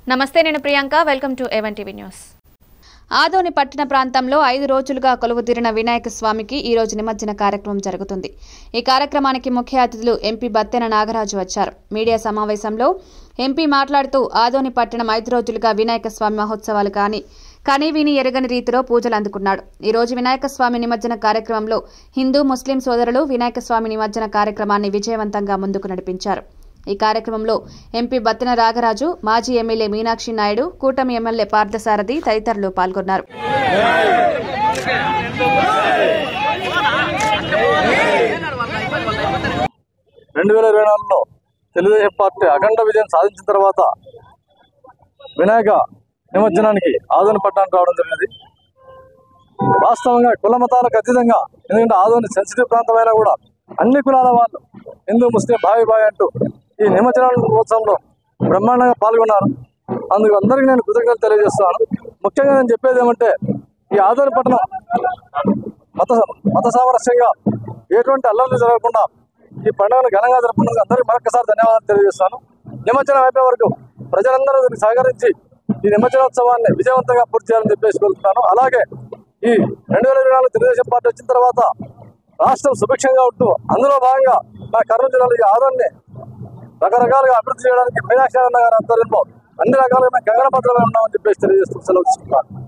నమస్తే నేను Priyanka welcome to even TV news Adoni పట్టణ ప్రాంతంలో ఐదు రోజులుగా కొలువుతీరిన వినాయక స్వామికి ఈ రోజు నిమజ్జన కార్యక్రమం జరుగుతుంది ఈ కార్యక్రమానికి ముఖ్య అతిథులు ఎంపీ బత్తెన నాగరాజు వచ్చారు మీడియా సమావేశంలో ఎంపీ మాట్లాడుతూ ఆదోని పట్టణం ఐదు రోజులుగా వినాయక స్వామి మహోత్సవాలు కానీ కనీ విని ఎరగని రీతిలో పూజలు అందుకున్నాడు ఈ రోజు వినాయక స్వామి నిమజ్జన కార్యక్రమంలో హిందూ ముస్లిం సోదరులు వినాయక స్వామి నిమజ్జన కార్యక్రమాన్ని విజయవంతంగా ముందుకు నడిపించారు ఈ కార్యక్రమంలో ఎంపీ బత్తిన రాగరాజు మాజీ ఎమ్మెల్యే మీనాక్షి నాయుడు కూటమి ఎమ్మెల్యే పార్థసారథి తదితరులు పాల్గొన్నారు రెండు వేల ఇరవై నాలుగులో తెలుగుదేశం పార్టీ అఖండ విజయం సాధించిన తర్వాత వినాయక నిమజ్జనానికి ఆదోని పట్టణానికి రావడం జరిగింది వాస్తవంగా కుల మతాలకు అతీతంగా ఎందుకంటే ఆదోని సెన్సిటివ్ ప్రాంతమైనా కూడా అన్ని కులాల వాళ్ళు హిందూ ముస్లిం భావి భావి అంటూ ఈ నిమజ్జన ఉత్సవంలో బ్రహ్మాండంగా పాల్గొన్నారు అందుకు అందరికీ నేను కృతజ్ఞతలు తెలియజేస్తున్నాను ముఖ్యంగా నేను చెప్పేది ఏమంటే ఈ ఆదోని పట్టణం మత మత సామరస్యంగా ఎటువంటి అల్లర్లు జరగకుండా ఈ పండుగను ఘనంగా జరుపుకున్నందుకు అందరికీ మరొకసారి ధన్యవాదాలు తెలియజేస్తాను నిమజ్జనం అయిపోయే వరకు ప్రజలందరూ దీనికి సహకరించి ఈ నిమజ్జనోత్సవాన్ని విజయవంతంగా పూర్తి చేయాలని చెప్పేసి కోరుతున్నాను అలాగే ఈ రెండు వేల ఇరవై నాలుగు తెలుగుదేశం పార్టీ వచ్చిన తర్వాత రాష్ట్రం సుభిక్షంగా ఉంటూ అందులో భాగంగా నా కర్నూలు జిల్లాలో ఈ ఆదాన్ని రకరకాలుగా అభివృద్ధి చేయడానికి మీనాక్షి అన్న గారి ఆధ్వర్యంలో అన్ని రకాలుగా మేము గగనపత్రమే ఉన్నామని చెప్పేసి తెలియజేస్తూ సెలవు తీసుకుంటున్నాను